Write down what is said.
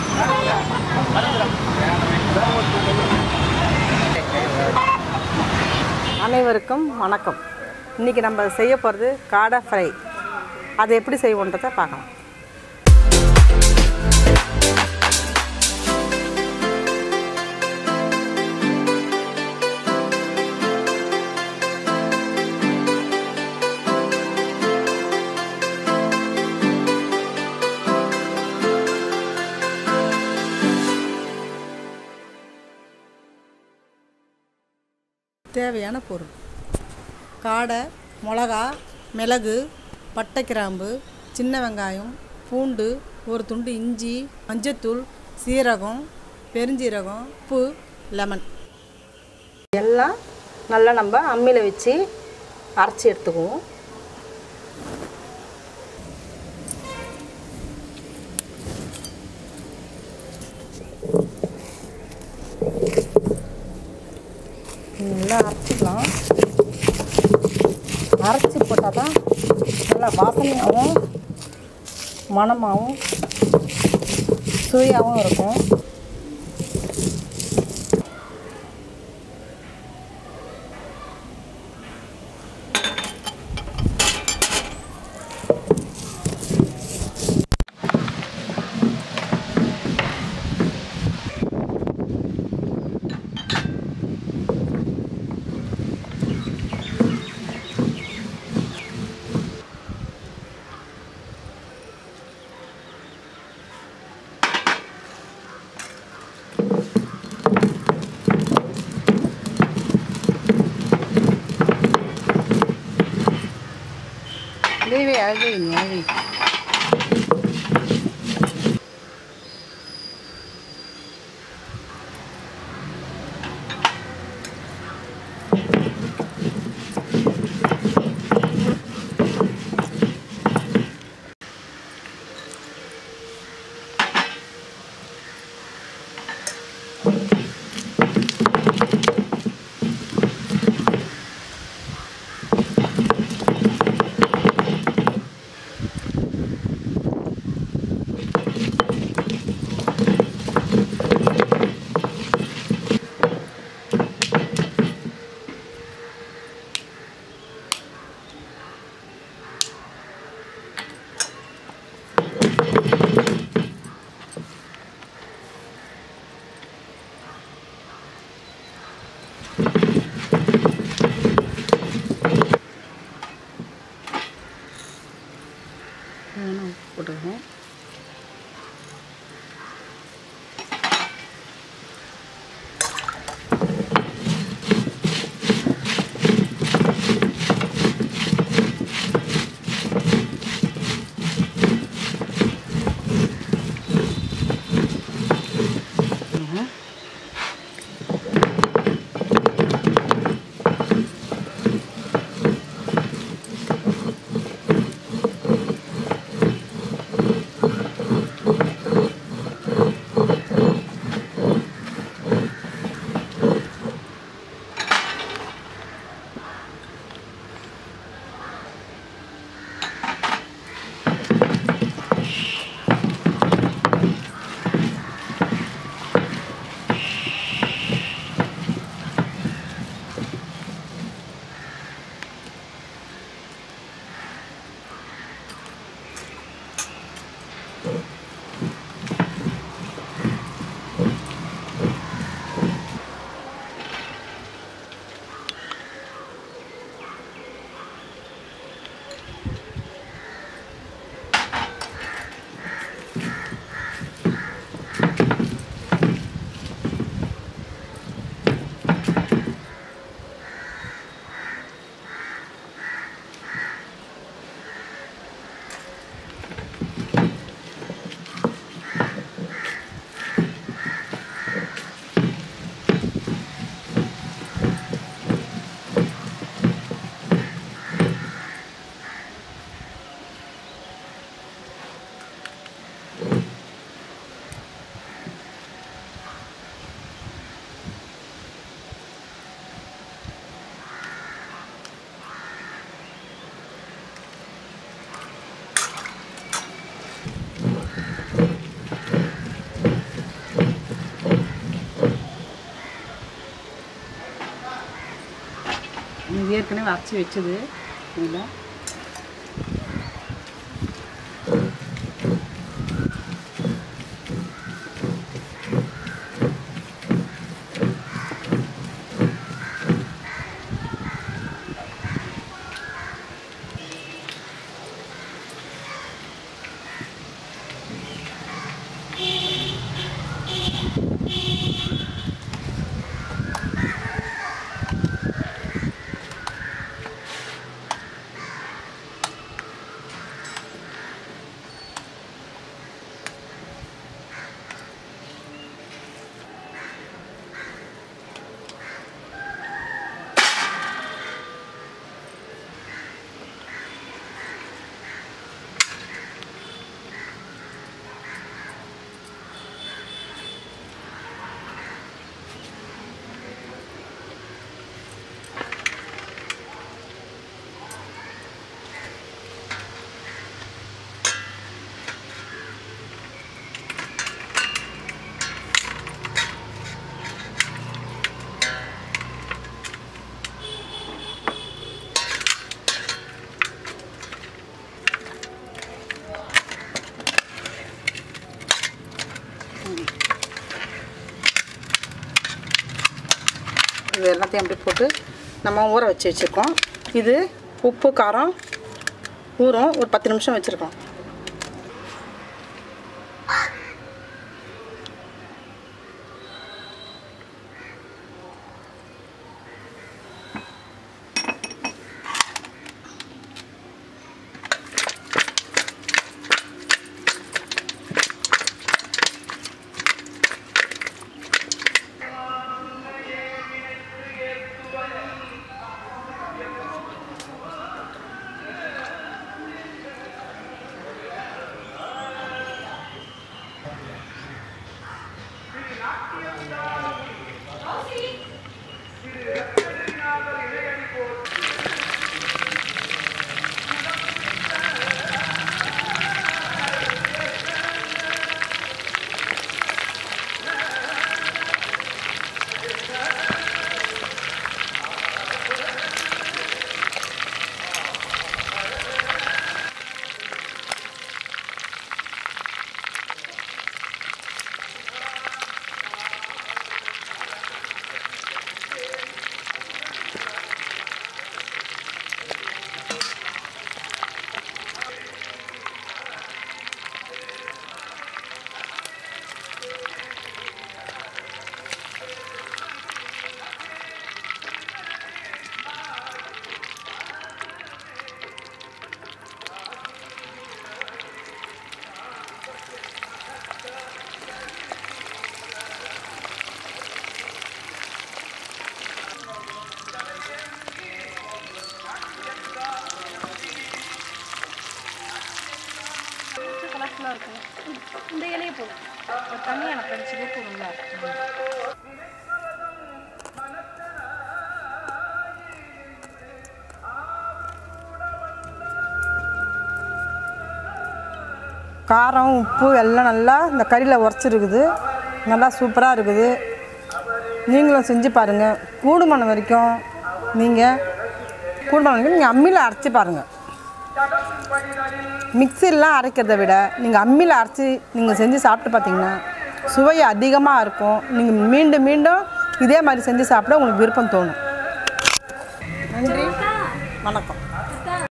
அனைவருக்கும் வணக்கம் இன்றைக்கி நம்ம செய்ய போகிறது காடை ஃப்ரை அதை எப்படி செய்வோன்றதை பார்க்கலாம் தேவையான பொருள் காடை மிளகா மிளகு பட்டை கிராம்பு சின்ன வெங்காயம் பூண்டு ஒரு துண்டு இஞ்சி மஞ்சத்தூள் சீரகம் பெருஞ்சீரகம் உப்பு லெமன் எல்லாம் நல்லா நம்ம அம்மியில் வச்சு அரைச்சி எடுத்துக்குவோம் நல்லா அரைச்சிக்கலாம் அரைச்சி போட்டால் தான் நல்லா வாசனையாகவும் மணமாகவும் சுவையாகவும் இருக்கும் தேவி அழகு அழகு ஏற்கனவே அரைச்சி வச்சது இதில் இது எல்லாத்தையும் அப்படி போட்டு நம்ம ஊற வச்சு வச்சுருக்கோம் இது உப்பு காரம் ஊறும் ஒரு பத்து நிமிஷம் வச்சுருக்கோம் கலர்ஃபுல்லாக இருக்கும் இந்த இலையை போதும் ஒரு தனியாக எனக்கு அடிச்சு போட்டு நல்லா இருக்கும் காரம் உப்பு எல்லாம் நல்லா இந்த கறியில் உரைச்சிருக்குது நல்லா சூப்பராக இருக்குது நீங்களும் செஞ்சு பாருங்கள் கூடுமான வரைக்கும் நீங்கள் கூடுமான வரைக்கும் நீங்கள் அம்மியில் அரைச்சி பாருங்கள் மிக்சிலாம் அரைக்கிறத விட நீங்கள் அம்மியில் அரைச்சி நீங்கள் செஞ்சு சாப்பிட்டு பார்த்தீங்கன்னா சுவை அதிகமாக இருக்கும் நீங்கள் மீண்டும் மீண்டும் இதே மாதிரி செஞ்சு சாப்பிட உங்களுக்கு விருப்பம் தோணும் நன்றி வணக்கம்